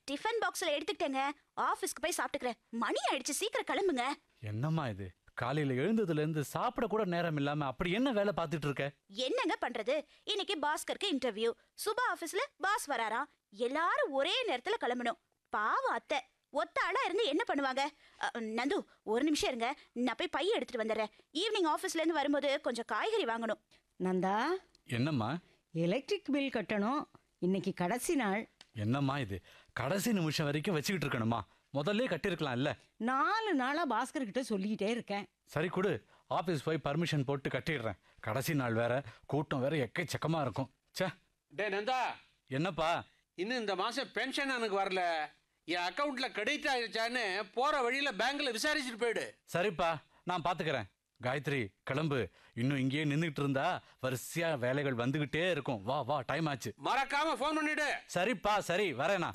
tiffin பாக்ஸ்ல எடுத்துக்கிட்டேங்க ஆபீஸ்க்கு போய் சாப்பிட்டுக்கிறேன் மணி ஆயிடுச்சு சீக்கிரம் கிளம்புங்க என்னம்மா இது காலையில எழுந்ததுல இருந்து சாப்பிட கூட நேரம் இல்லாம அப்படி என்ன வேலை பார்த்துட்டு இருக்க என்னங்க பண்றது இன்னைக்கு பாஸ்கருக்கு இன்டர்வியூ சுபா ஆபீஸ்ல பாஸ் வராராம் எல்லாரும் ஒரே நேரத்துல கிளம்பணும் பாவம் அத்தை ஒத்த ஆளா இருந்து என்ன பண்ணுவாங்க அ, நந்து ஒரு நிமிஷம் இருங்க நான் போய் பைய எடுத்துட்டு வந்துடுறேன் ஈவினிங் ஆபீஸ்ல இருந்து வரும்போது கொஞ்சம் காய்கறி வாங்கணும் நந்தா என்னம்மா எலக்ட்ரிக் பில் கட்டணும் இன்னைக்கு கடைசி நாள் என்னம்மா இது கடைசி நிமிஷம் வரைக்கும் வச்சுக்கிட்டு இருக்கணுமா முதல்ல கட்டியிருக்கலாம் இல்ல நாலு நாளா பாஸ்கர் கிட்ட சொல்லிக்கிட்டே இருக்கேன் சரி கொடு ஆபீஸ் போய் பர்மிஷன் போட்டு கட்டிடுறேன் கடைசி நாள் வேற கூட்டம் வேற எக்கச்சக்கமா இருக்கும் ச்சே டே நந்தா என்னப்பா இன்னும் இந்த மாசம் பென்ஷன் எனக்கு வரல என் அக்கவுண்ட்ல கிரெடிட் ஆயிடுச்சான்னு போற வழியில பேங்க்ல விசாரிச்சுட்டு போயிடு சரிப்பா நான் பாத்துக்கிறேன் காயத்ரி கிளம்பு இன்னும் இங்கேயே நின்றுட்டு இருந்தா வரிசையா வேலைகள் வந்துகிட்டே இருக்கும் வா வா டைம் ஆச்சு மறக்காம ஃபோன் பண்ணிடு சரிப்பா சரி வரேனா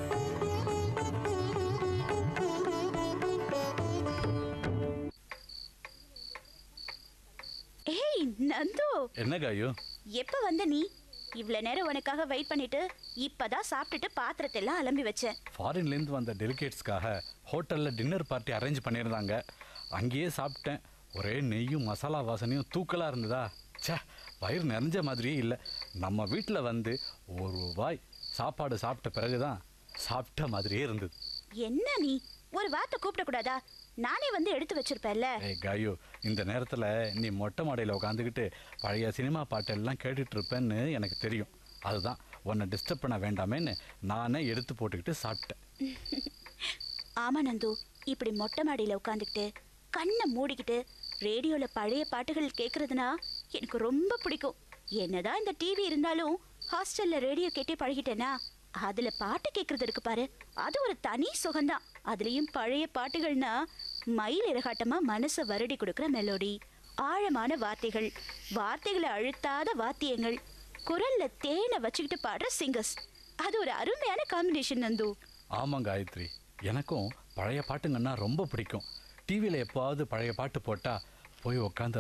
ஏய் நந்து என்ன காயு எப்ப வந்த நீ இவ்வளவு நேரம் உனக்காக வெயிட் பண்ணிட்டு இப்பதான் சாப்பிட்டுட்டு பாத்திரத்தை எல்லாம் அலம்பி வச்சேன் ஃபாரின்லேருந்து வந்த டெலிகேட்ஸ்க்காக ஹோட்டலில் டின்னர் பார்ட்டி அரேஞ்ச் பண்ணியிருந்தாங்க அங்கேயே சாப்பிட்டேன் ஒரே நெய்யும் மசாலா வாசனையும் தூக்கலாக இருந்ததா ச்சே வயிறு நிறைஞ்ச மாதிரியே இல்லை நம்ம வீட்டில் வந்து ஒரு வாய் சாப்பாடு சாப்பிட்ட பிறகு தான் சாப்பிட்ட மாதிரியே இருந்தது என்ன நீ ஒரு வார்த்தை கூப்பிடக்கூடாதா நானே வந்து எடுத்து வச்சிருப்பேன்ல ஏய் காயு இந்த நேரத்தில் நீ மொட்டை மாடையில் உட்காந்துக்கிட்டு பழைய சினிமா பாட்டெல்லாம் கேட்டுட்டு இருப்பேன்னு எனக்கு தெரியும் அதுதான் உன்னை டிஸ்டர்ப் பண்ண வேண்டாமேன்னு நானே எடுத்து போட்டுக்கிட்டு சாப்பிட்டேன் ஆமா நந்து இப்படி மொட்டை மாடியில உட்காந்துக்கிட்டு கண்ணை மூடிக்கிட்டு ரேடியோல பழைய பாட்டுகள் கேட்கறதுனா எனக்கு ரொம்ப பிடிக்கும் என்னதான் இந்த டிவி இருந்தாலும் ஹாஸ்டல்ல ரேடியோ கேட்டே பழகிட்டேனா அதுல பாட்டு கேட்கறது இருக்கு பாரு அது ஒரு தனி சுகம்தான் அதுலயும் பழைய பாட்டுகள்னா மயில் இறகாட்டமா மனசை வருடி கொடுக்குற மெலோடி ஆழமான வார்த்தைகள் வார்த்தைகளை அழுத்தாத வாத்தியங்கள் குரல்ல தேனை வச்சுக்கிட்டு பாடுற சிங்கர்ஸ் அது ஒரு அருமையான காம்பினேஷன் நந்து ஆமாம் காயத்ரி எனக்கும் பழைய பாட்டுங்கன்னா ரொம்ப பிடிக்கும் டிவியில் எப்போவாவது பழைய பாட்டு போட்டால் போய் உட்காந்து